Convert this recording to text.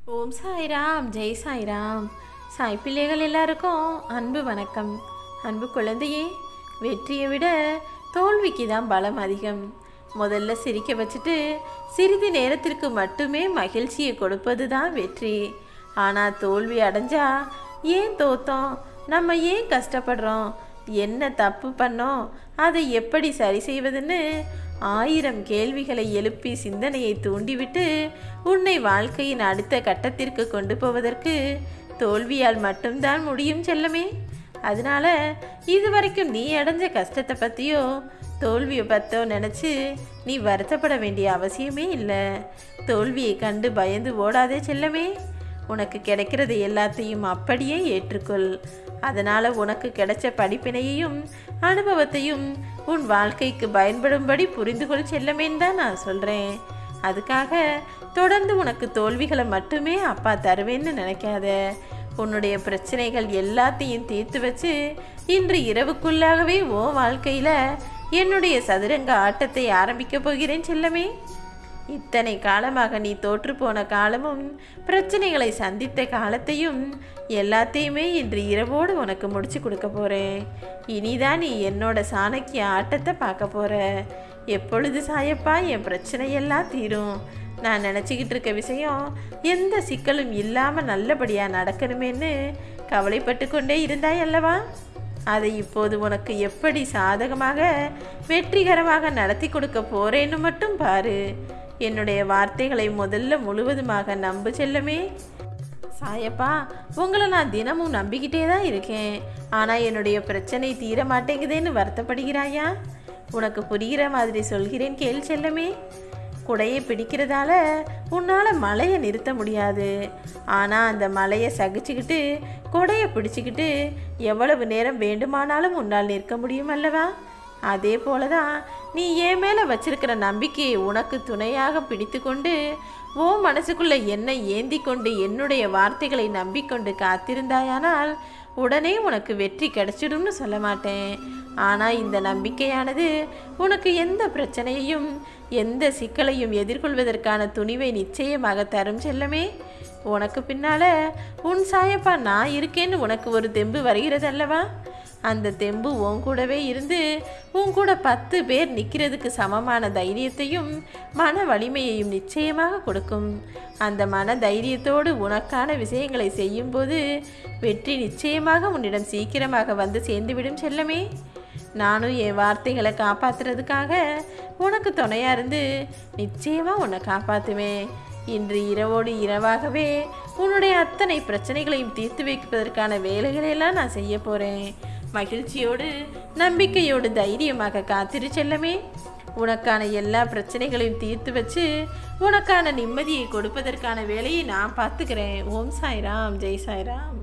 ஓம் சாய்ராம் ஜெய் சாய்ராம் சாய் பிள்ளைகள் எல்லாருக்கும் அன்பு வணக்கம் அன்பு குழந்தையே வெற்றியை விட தோல்விக்கு தான் பலம் அதிகம் முதல்ல சிரிக்க வச்சுட்டு சிறிது நேரத்திற்கு மட்டுமே மகிழ்ச்சியை கொடுப்பது தான் வெற்றி ஆனால் தோல்வி அடைஞ்சா ஏன் தோத்தோம் நம்ம ஏன் கஷ்டப்படுறோம் என்ன தப்பு பண்ணோம் அதை எப்படி சரி செய்வதுன்னு ஆயிரம் கேள்விகளை எழுப்பி சிந்தனையை தூண்டிவிட்டு உன்னை வாழ்க்கையின் அடுத்த கட்டத்திற்கு கொண்டு போவதற்கு தோல்வியால் மட்டும்தான் முடியும் செல்லமே அதனால இதுவரைக்கும் நீ அடைஞ்ச கஷ்டத்தை பற்றியோ தோல்வியை பற்றோ நினச்சி நீ வருத்தப்பட வேண்டிய அவசியமே இல்லை தோல்வியை கண்டு பயந்து ஓடாதே செல்லமே உனக்கு கிடைக்கிறது எல்லாத்தையும் அப்படியே ஏற்றுக்கொள் அதனால் உனக்கு கிடைச்ச படிப்பினையையும் அனுபவத்தையும் உன் வாழ்க்கைக்கு பயன்படும்படி புரிந்து கொள் செல்லமேன்னு தான் நான் சொல்கிறேன் அதுக்காக தொடர்ந்து உனக்கு தோல்விகளை மட்டுமே அப்பா தருவேன்னு நினைக்காத உன்னுடைய பிரச்சனைகள் எல்லாத்தையும் தீர்த்து வச்சு இன்று இரவுக்குள்ளாகவே ஓ வாழ்க்கையில் என்னுடைய சதுரங்க ஆட்டத்தை ஆரம்பிக்கப் போகிறேன் செல்லமே இத்தனை காலமாக நீ தோற்று போன காலமும் பிரச்சனைகளை சந்தித்த காலத்தையும் எல்லாத்தையுமே இன்று இரவோடு உனக்கு முடிச்சு கொடுக்க போகிறேன் இனிதான் நீ என்னோட சாணக்கிய ஆட்டத்தை பார்க்க போகிற எப்பொழுது சாயப்பா என் பிரச்சனையெல்லாம் தீரும் நான் நினச்சிக்கிட்டு இருக்க விஷயம் எந்த சிக்கலும் இல்லாமல் நல்லபடியாக நடக்கணுமேன்னு கவலைப்பட்டு கொண்டே இருந்தாய் அல்லவா அதை இப்போது உனக்கு எப்படி சாதகமாக வெற்றிகரமாக நடத்தி கொடுக்க போறேன்னு மட்டும் பாரு என்னுடைய வார்த்தைகளை முதல்ல முழுவதுமாக நம்பு செல்லமே சாயப்பா உங்களை நான் தினமும் நம்பிக்கிட்டே தான் இருக்கேன் ஆனால் என்னுடைய பிரச்சனை தீர மாட்டேங்குதேன்னு வருத்தப்படுகிறாயா உனக்கு புரிகிற மாதிரி சொல்கிறேன் கேள் செல்லமே குடையை பிடிக்கிறதால உன்னால் மலையை நிறுத்த முடியாது ஆனால் அந்த மலையை சகிச்சுக்கிட்டு குடையை பிடிச்சிக்கிட்டு எவ்வளவு நேரம் வேண்டுமானாலும் உன்னால் நிற்க முடியும் அல்லவா அதே போல தான் நீ என் மேலே வச்சிருக்கிற நம்பிக்கையை உனக்கு துணையாக பிடித்து கொண்டு ஓ மனசுக்குள்ள என்னை ஏந்தி கொண்டு என்னுடைய வார்த்தைகளை நம்பிக்கொண்டு காத்திருந்தாயானால் உடனே உனக்கு வெற்றி கிடைச்சிடும்னு சொல்ல மாட்டேன் ஆனால் இந்த நம்பிக்கையானது உனக்கு எந்த பிரச்சனையையும் எந்த சிக்கலையும் எதிர்கொள்வதற்கான துணிவை நிச்சயமாக தரும் செல்லமே உனக்கு பின்னால உன் சாயப்பா நான் இருக்கேன்னு உனக்கு ஒரு தெம்பு வருகிறது அல்லவா அந்த தெம்பு உன் கூடவே இருந்து உன் கூட பத்து பேர் நிற்கிறதுக்கு சமமான தைரியத்தையும் மன வலிமையையும் நிச்சயமாக கொடுக்கும் அந்த மன தைரியத்தோடு உனக்கான விஷயங்களை செய்யும்போது வெற்றி நிச்சயமாக உன்னிடம் சீக்கிரமாக வந்து சேர்ந்துவிடும் செல்லமே நானும் என் வார்த்தைகளை காப்பாற்றுறதுக்காக உனக்கு துணையாக இருந்து நிச்சயமாக உன்னை காப்பாற்றுவேன் இன்று இரவோடு இரவாகவே உன்னுடைய அத்தனை பிரச்சனைகளையும் தீர்த்து வைப்பதற்கான வேலைகளையெல்லாம் நான் செய்ய போகிறேன் மகிழ்ச்சியோடு நம்பிக்கையோடு தைரியமாக காத்திரு செல்லமே உனக்கான எல்லா பிரச்சனைகளையும் தீர்த்து வச்சு உனக்கான நிம்மதியை கொடுப்பதற்கான வேலையை நான் பார்த்துக்கிறேன் ஓம் சாய்ராம் ஜெய் சாய்ராம்